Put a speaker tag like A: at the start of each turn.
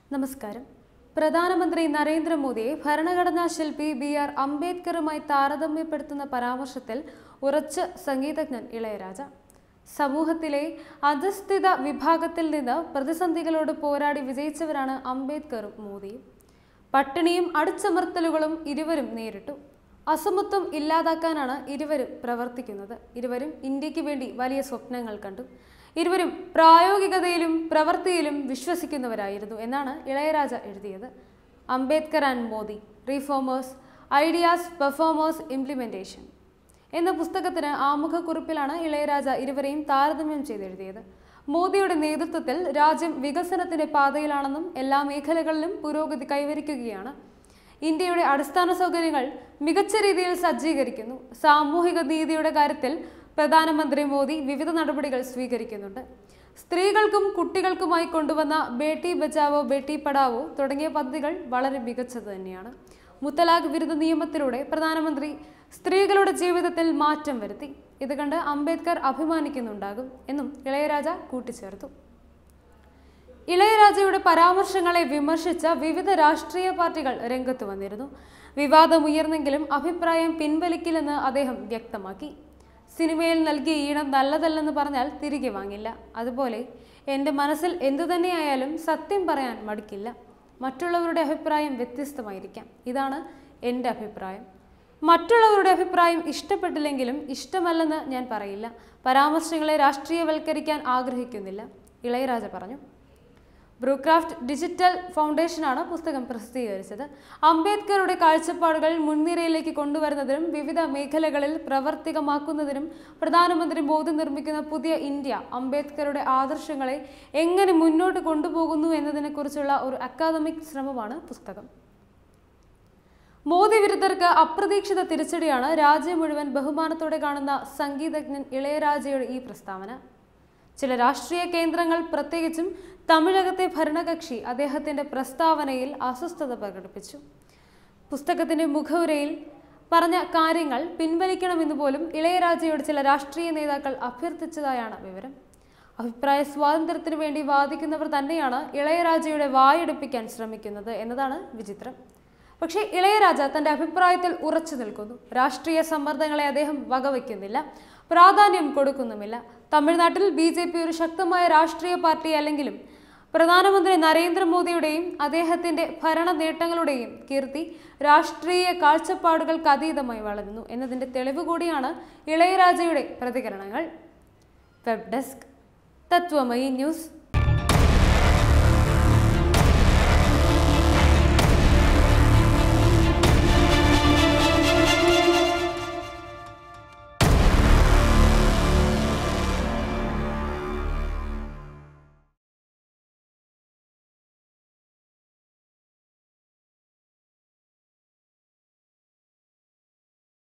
A: നമസ്കാരം പ്രധാനമന്ത്രി നരേന്ദ്രമോദിയെ ഭരണഘടനാ ശില്പി ബി ആർ അംബേദ്കറുമായി താരതമ്യപ്പെടുത്തുന്ന പരാമർശത്തിൽ ഉറച്ച സംഗീതജ്ഞൻ ഇളയരാജ സമൂഹത്തിലെ അധസ്ഥിത വിഭാഗത്തിൽ നിന്ന് പ്രതിസന്ധികളോട് പോരാടി വിജയിച്ചവരാണ് അംബേദ്കറും മോദിയും പട്ടിണിയും അടിച്ചമർത്തലുകളും ഇരുവരും നേരിട്ടു അസമത്വം ഇല്ലാതാക്കാനാണ് ഇരുവരും പ്രവർത്തിക്കുന്നത് ഇരുവരും ഇന്ത്യക്ക് വേണ്ടി വലിയ സ്വപ്നങ്ങൾ കണ്ടു ഇരുവരും പ്രായോഗികതയിലും പ്രവൃത്തിയിലും വിശ്വസിക്കുന്നവരായിരുന്നു എന്നാണ് ഇളയരാജ എഴുതിയത് Ambedkar and Modi reformers ideas performers implementation എന്ന പുസ്തകത്തിന് ആമുഖക്കുറിപ്പിലാണ് ഇളയരാജ ഇരുവരെയും താരതമ്യം ചെയ്തെഴുതിയത് മോദിയുടെ നേതൃത്വത്തിൽ രാജ്യം വികസനത്തിന്റെ പാതയിലാണെന്നും എല്ലാ മേഖലകളിലും പുരോഗതി കൈവരിക്കുകയാണ് ഇന്ത്യയുടെ അടിസ്ഥാന സൗകര്യങ്ങൾ മികച്ച രീതിയിൽ സജ്ജീകരിക്കുന്നു സാമൂഹിക നീതിയുടെ കാര്യത്തിൽ പ്രധാനമന്ത്രി മോദി വിവിധ നടപടികൾ സ്വീകരിക്കുന്നുണ്ട് സ്ത്രീകൾക്കും കുട്ടികൾക്കുമായി കൊണ്ടുവന്ന ബേട്ടി ബച്ചാവോ ബേട്ടി പഠാവോ തുടങ്ങിയ പദ്ധതികൾ വളരെ മികച്ചത് തന്നെയാണ് മുത്തലാഖ് വിരുദ്ധ നിയമത്തിലൂടെ പ്രധാനമന്ത്രി സ്ത്രീകളുടെ ജീവിതത്തിൽ മാറ്റം വരുത്തി ഇത് കണ്ട് അംബേദ്കർ അഭിമാനിക്കുന്നുണ്ടാകും എന്നും ഇളയരാജ കൂട്ടിച്ചേർത്തു ഇളയരാജയുടെ പരാമർശങ്ങളെ വിമർശിച്ച വിവിധ രാഷ്ട്രീയ പാർട്ടികൾ രംഗത്ത് വന്നിരുന്നു വിവാദമുയർന്നെങ്കിലും അഭിപ്രായം പിൻവലിക്കില്ലെന്ന് അദ്ദേഹം വ്യക്തമാക്കി സിനിമയിൽ നൽകിയ ഈണം നല്ലതല്ലെന്ന് പറഞ്ഞാൽ തിരികെ വാങ്ങില്ല അതുപോലെ എൻ്റെ മനസ്സിൽ എന്തു തന്നെയായാലും സത്യം പറയാൻ മടിക്കില്ല മറ്റുള്ളവരുടെ അഭിപ്രായം വ്യത്യസ്തമായിരിക്കാം ഇതാണ് എൻ്റെ അഭിപ്രായം മറ്റുള്ളവരുടെ അഭിപ്രായം ഇഷ്ടപ്പെട്ടില്ലെങ്കിലും ഇഷ്ടമല്ലെന്ന് ഞാൻ പറയില്ല പരാമർശങ്ങളെ രാഷ്ട്രീയവൽക്കരിക്കാൻ ആഗ്രഹിക്കുന്നില്ല ഇളയരാജ പറഞ്ഞു ബ്രൂക്രാഫ്റ്റ് ഡിജിറ്റൽ ഫൗണ്ടേഷനാണ് പുസ്തകം പ്രസിദ്ധീകരിച്ചത് അംബേദ്കറുടെ കാഴ്ചപ്പാടുകൾ മുൻനിരയിലേക്ക് കൊണ്ടുവരുന്നതിനും വിവിധ മേഖലകളിൽ പ്രവർത്തികമാക്കുന്നതിനും പ്രധാനമന്ത്രി മോദി നിർമ്മിക്കുന്ന പുതിയ ഇന്ത്യ അംബേദ്കറുടെ ആദർശങ്ങളെ എങ്ങനെ മുന്നോട്ട് കൊണ്ടുപോകുന്നു എന്നതിനെക്കുറിച്ചുള്ള ഒരു അക്കാദമിക് ശ്രമമാണ് പുസ്തകം മോദി വിരുദ്ധർക്ക് അപ്രതീക്ഷിത തിരിച്ചടിയാണ് രാജ്യം മുഴുവൻ ബഹുമാനത്തോടെ കാണുന്ന സംഗീതജ്ഞൻ ഇളയരാജയുടെ ഈ പ്രസ്താവന ചില രാഷ്ട്രീയ കേന്ദ്രങ്ങൾ പ്രത്യേകിച്ചും തമിഴകത്തെ ഭരണകക്ഷി അദ്ദേഹത്തിന്റെ പ്രസ്താവനയിൽ അസ്വസ്ഥത പ്രകടിപ്പിച്ചു പുസ്തകത്തിന്റെ മുഖവുരയിൽ പറഞ്ഞ കാര്യങ്ങൾ പിൻവലിക്കണമെന്ന് പോലും ഇളയരാജയോട് ചില രാഷ്ട്രീയ നേതാക്കൾ അഭ്യർത്ഥിച്ചതായാണ് വിവരം അഭിപ്രായ സ്വാതന്ത്ര്യത്തിന് വേണ്ടി വാദിക്കുന്നവർ തന്നെയാണ് ഇളയരാജയുടെ വായെടുപ്പിക്കാൻ ശ്രമിക്കുന്നത് എന്നതാണ് വിചിത്രം പക്ഷേ ഇളയരാജ തന്റെ അഭിപ്രായത്തിൽ ഉറച്ചു നിൽക്കുന്നു രാഷ്ട്രീയ സമ്മർദ്ദങ്ങളെ അദ്ദേഹം വകവയ്ക്കുന്നില്ല പ്രാധാന്യം കൊടുക്കുന്നുമില്ല തമിഴ്നാട്ടിൽ ബി ജെ പി ഒരു ശക്തമായ രാഷ്ട്രീയ പാർട്ടി അല്ലെങ്കിലും പ്രധാനമന്ത്രി നരേന്ദ്രമോദിയുടെയും അദ്ദേഹത്തിന്റെ ഭരണ നേട്ടങ്ങളുടെയും കീർത്തി രാഷ്ട്രീയ കാഴ്ചപ്പാടുകൾക്ക് അതീതമായി വളരുന്നു എന്നതിന്റെ തെളിവ് കൂടിയാണ് ഇളയരാജയുടെ പ്രതികരണങ്ങൾ വെബ് ഡെസ്ക് തത്വമയി ന്യൂസ്